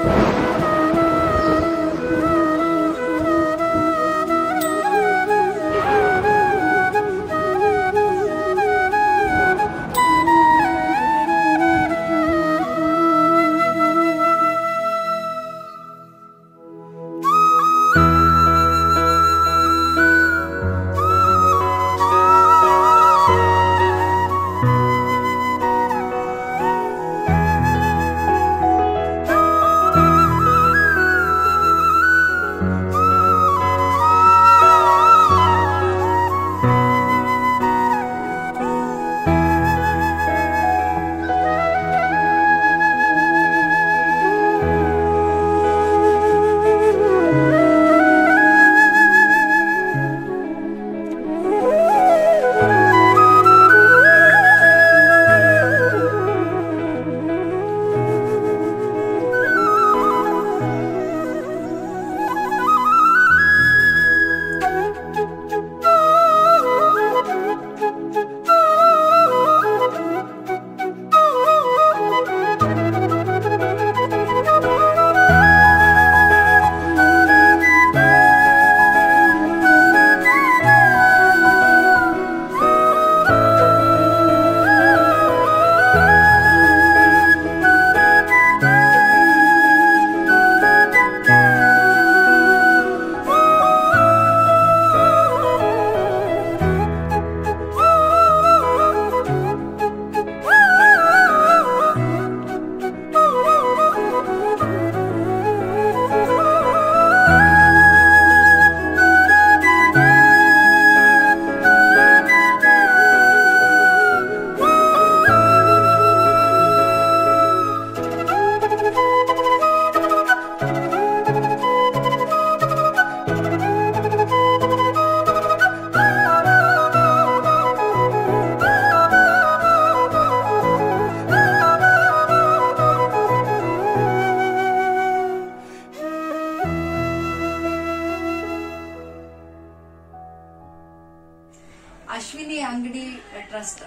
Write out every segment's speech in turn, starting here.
ಅಶ್ವಿನಿ ಅಂಗಡಿ ಟ್ರಸ್ಟ್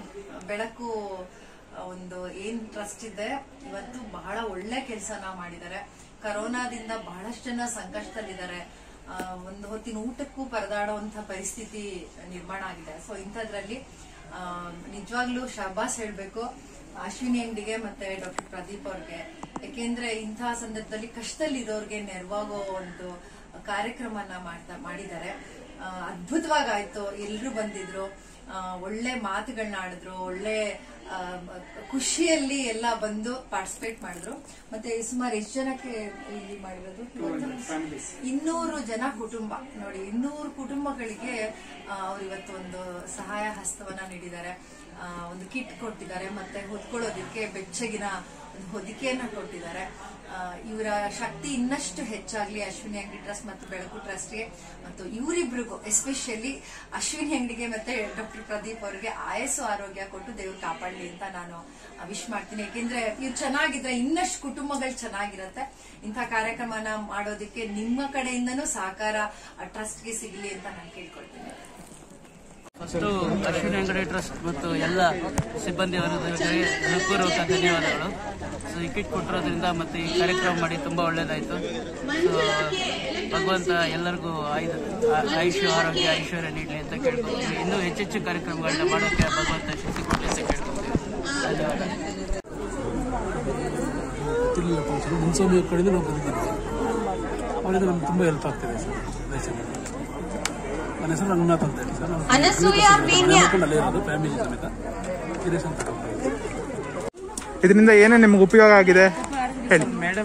ಬೆಳಕು ಆ, ಒಂದು ಏನ್ ಟ್ರಸ್ಟ್ ಇದೆ ಇವತ್ತು ಬಹಳ ಒಳ್ಳೆ ಕೆಲಸನ ಮಾಡಿದ್ದಾರೆ ಕರೋನಾದಿಂದ ಬಹಳಷ್ಟು ಜನ ಸಂಕಷ್ಟದಲ್ಲಿದ್ದಾರೆ ಆ, ಒಂದು ಹೊತ್ತಿನ ಊಟಕ್ಕೂ ಪರದಾಡುವಂತ ಪರಿಸ್ಥಿತಿ ನಿರ್ಮಾಣ ಆಗಿದೆ ಸೊ ಇಂಥದ್ರಲ್ಲಿ ಆ, ನಿಜವಾಗ್ಲೂ ಶಹಬಾಸ್ ಹೇಳ್ಬೇಕು ಅಶ್ವಿನಿ ಅಂಗಡಿಗೆ ಮತ್ತೆ ಡಾಕ್ಟರ್ ಪ್ರದೀಪ್ ಅವ್ರಿಗೆ ಯಾಕೆಂದ್ರೆ ಇಂತಹ ಸಂದರ್ಭದಲ್ಲಿ ಕಷ್ಟದಲ್ಲಿರೋರ್ಗೆ ನೆರವಾಗೋ ಒಂದು ಕಾರ್ಯಕ್ರಮನ ಮಾಡ್ತಾ ಮಾಡಿದ್ದಾರೆ ಆ, ಅದ್ಭುತವಾಗಾಯ್ತು ಎಲ್ರು ಬಂದಿದ್ರು ಆ, ಒಳ್ಳೆ ಮಾತುಗಳನ್ನ ಆಡಿದ್ರು ಒಳ್ಳೆ ಆ, ಖುಷಿಯಲ್ಲಿ ಎಲ್ಲ ಬಂದು ಪಾರ್ಟಿಸಿಪೇಟ್ ಮಾಡಿದ್ರು ಮತ್ತೆ ಸುಮಾರು ಎಷ್ಟು ಜನಕ್ಕೆ ಇಲ್ಲಿ ಮಾಡಿರೋದು ಇನ್ನೂರು ಜನ ಕುಟುಂಬ ನೋಡಿ ಇನ್ನೂರು ಕುಟುಂಬಗಳಿಗೆ ಅವ್ರು ಇವತ್ತು ಒಂದು ಸಹಾಯ ಹಸ್ತವನ್ನ ನೀಡಿದ್ದಾರೆ ಆ, ಒಂದು ಕಿಟ್ ಕೊಟ್ಟಿದ್ದಾರೆ ಮತ್ತೆ ಹೊದ್ಕೊಳ್ಳೋದಕ್ಕೆ ಬೆಚ್ಚಗಿನ ಒಂದು ಹೊದಿಕೆಯನ್ನ ಕೊಟ್ಟಿದ್ದಾರೆ ಆ, ಇವರ ಶಕ್ತಿ ಇನ್ನಷ್ಟು ಹೆಚ್ಚಾಗ್ಲಿ ಅಶ್ವಿನಿ ಅಂಗಡಿ ಟ್ರಸ್ಟ್ ಮತ್ತು ಬೆಳಕು ಟ್ರಸ್ಟ್ಗೆ ಮತ್ತು ಇವರಿಬ್ರಿಗೂ ಎಸ್ಪೆಷಲಿ ಅಶ್ವಿನಿ ಅಂಗಡಿಗೆ ಮತ್ತೆ ಡಾಕ್ಟರ್ ಪ್ರದೀಪ್ ಅವರಿಗೆ ಆಯಸ್ಸು ಆರೋಗ್ಯ ಕೊಟ್ಟು ದೇವ್ರು ಕಾಪಾಡ್ಲಿ ಅಂತ ನಾನು ವಿಶ್ ಮಾಡ್ತೀನಿ ಯಾಕೆಂದ್ರೆ ಇವ್ರು ಚೆನ್ನಾಗಿದ್ರೆ ಇನ್ನಷ್ಟು ಕುಟುಂಬಗಳು ಚೆನ್ನಾಗಿರತ್ತೆ ಇಂಥ ಕಾರ್ಯಕ್ರಮನ ಮಾಡೋದಕ್ಕೆ ನಿಮ್ಮ ಕಡೆಯಿಂದನೂ ಸಹಕಾರ ಟ್ರಸ್ಟ್ಗೆ ಸಿಗ್ಲಿ ಅಂತ ನಾನು ಕೇಳ್ಕೊಳ್ತೀನಿ ಫಸ್ಟು ಅಶ್ವಿನಿ ಅಂಗಡಿ ಟ್ರಸ್ಟ್ ಮತ್ತು ಎಲ್ಲ ಸಿಬ್ಬಂದಿ ವರ್ಗದವರಿಗೆ ಹೃತ್ಪೂರ್ವಕ ಧನ್ಯವಾದಗಳು ಸೊ ಈ ಕಿಟ್ ಕೊಟ್ಟಿರೋದ್ರಿಂದ ಮತ್ತು ಈ ಕಾರ್ಯಕ್ರಮ ಮಾಡಿ ತುಂಬ ಒಳ್ಳೆಯದಾಯಿತು ಸೊ ಭಗವಂತ ಎಲ್ಲರಿಗೂ ಆಯುಧ ಆ- ಆಯುಷ್ಯ ಆರೋಗ್ಯ ಐಶ್ವರ್ಯ ನೀಡಲಿ ಅಂತ ಕೇಳ್ಕೊತೀವಿ ಇನ್ನೂ ಹೆಚ್ಚೆಚ್ಚು ಕಾರ್ಯಕ್ರಮಗಳನ್ನ ಮಾಡೋಕ್ಕೆ ಭಗವಂತ ಶಕ್ತಿ ಕೊಡಲಿ ಅಂತ ಕೇಳ್ಕೊತೀವಿ ಧನ್ಯವಾದ ಗೊತ್ತಿರಲಿಲ್ಲ ಫಂಕ್ಷನ್ ಮುನ್ಸೂಚನೆ ಕಡೆಯಿಂದ ನಾವು ಬಂದಿದ್ದೀವಿ ಅವರಿಂದ ನಮ್ಗೆ ತುಂಬ ಹೆಲ್ಪ್ ಆಗ್ತಿದೆ ಸರ್ ದೇಶದಲ್ಲಿ ನನ್ನ ಹೆಸರು ರಂಗನಾಥ್ ಅಂತ ಹೇಳಿ ಸರ್ ನಾನು ಅನಸೂಯ ವೀಣ್ಯ. ಮಾಡ್ಕೊಂಡು ಅಲ್ಲೇ ಇರೋದು ಫ್ಯಾಮಿಲಿ ಸಮೇತ ಗಿರೀಶ್ ಅಂತ ಕರ್ಕೊಂಡು. ಇದರಿಂದ ಏನೇನು ನಿಮ್ಗೆ ಉಪಯೋಗ ಆಗಿದೆ ಹೇಳಿ ಮೇಡಮ್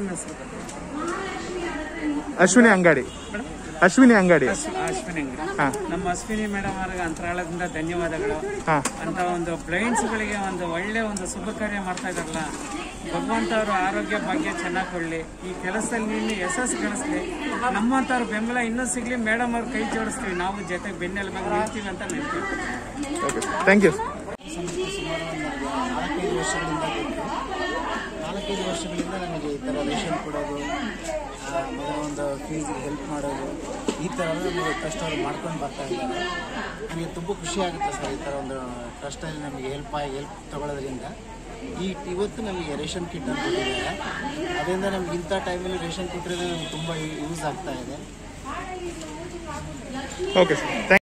ಅಶ್ವಿನಿ ಅಂಗಡಿ ಅಶ್ವಿನಿ ಅಂಗಡಿ ಅಶ್ವಿನಿ ಹಾ. ನಮ್ಮ ಅಶ್ವಿನಿ ಮೇಡಮ್ ಅವರಿಗೆ ಅಂತರಾಳದಿಂದ ಧನ್ಯವಾದಗಳು ಹಾ. ಅಂತ ಒಂದು ಬ್ಲೈಂಡ್ಸ್ ಗಳಿಗೆ ಒಂದು ಒಳ್ಳೆ ಒಂದು ಶುಭ ಕಾರ್ಯ ಮಾಡ್ತಾ ಇದಾರಲ್ಲ ಭಗವಂತ ಅವರು ಆರೋಗ್ಯ ಭಾಗ್ಯ ಚೆನ್ನಾಗಿ ಕೊಡ್ಲಿ ಈ ಕೆಲಸದಲ್ಲಿ ಇನ್ನು ಯಶಸ್ಸು ಗಳಿಸ್ಲಿ ನಮ್ಮಂತವ್ರ ಬೆಂಬಲ ಇನ್ನೂ ಸಿಗ್ಲಿ ಮೇಡಮ್ ಅವ್ರ ಕೈ ಜೋಡಿಸ್ತೀವಿ ನಾವು ಜೊತೆ ಬೆನ್ನೆಲುಬಾಗಿ ನಿಲ್ತೀವಿ ಅಂತ ನಿಲ್ತೀವಿ ಓಕೆ ಥ್ಯಾಂಕ್ ಯು ನಾಲ್ಕೈದು ವರ್ಷಗಳಿಂದ ಗೊತ್ತು ನಾಲ್ಕೈದು ವರ್ಷಗಳಿಂದ ನಮಗೆ ಈ ಥರ ರೇಷನ್ ಕೊಡೋದು ಆ, ಮಗನ ಒಂದು ಫೀಸ್ಗೆ ಹೆಲ್ಪ್ ಮಾಡೋದು ಈ ಥರ ನಮಗೆ ಟ್ರಸ್ಟ್ ಅವರು ಮಾಡ್ಕೊಂಡು ಬರ್ತಾ ಇದ್ದಾರೆ ನಮಗೆ ತುಂಬ ಖುಷಿ ಆಗುತ್ತೆ ಸರ್ ಈ ಥರ ಒಂದು ಟ್ರಸ್ಟಲ್ಲಿ ನಮಗೆ ಹೆಲ್ಪ್ ಆಗಿ ಹೆಲ್ಪ್ ತಗೊಳ್ಳೋದ್ರಿಂದ ಈ ಇವತ್ತು ನಮಗೆ ರೇಷನ್ ಕಿಟ್ ಅಂತ ಕೊಟ್ಟಿದ್ದಾರೆ ಅದರಿಂದ ನಮ್ಗೆ ಇಂಥ ಟೈಮಲ್ಲಿ ರೇಷನ್ ಕೊಟ್ಟಿರೋದು ನಮ್ಗೆ ತುಂಬ ಯೂಸ್ ಆಗ್ತಾ ಇದೆ ಓಕೆ ಸರ್ ಥ್ಯಾಂಕ್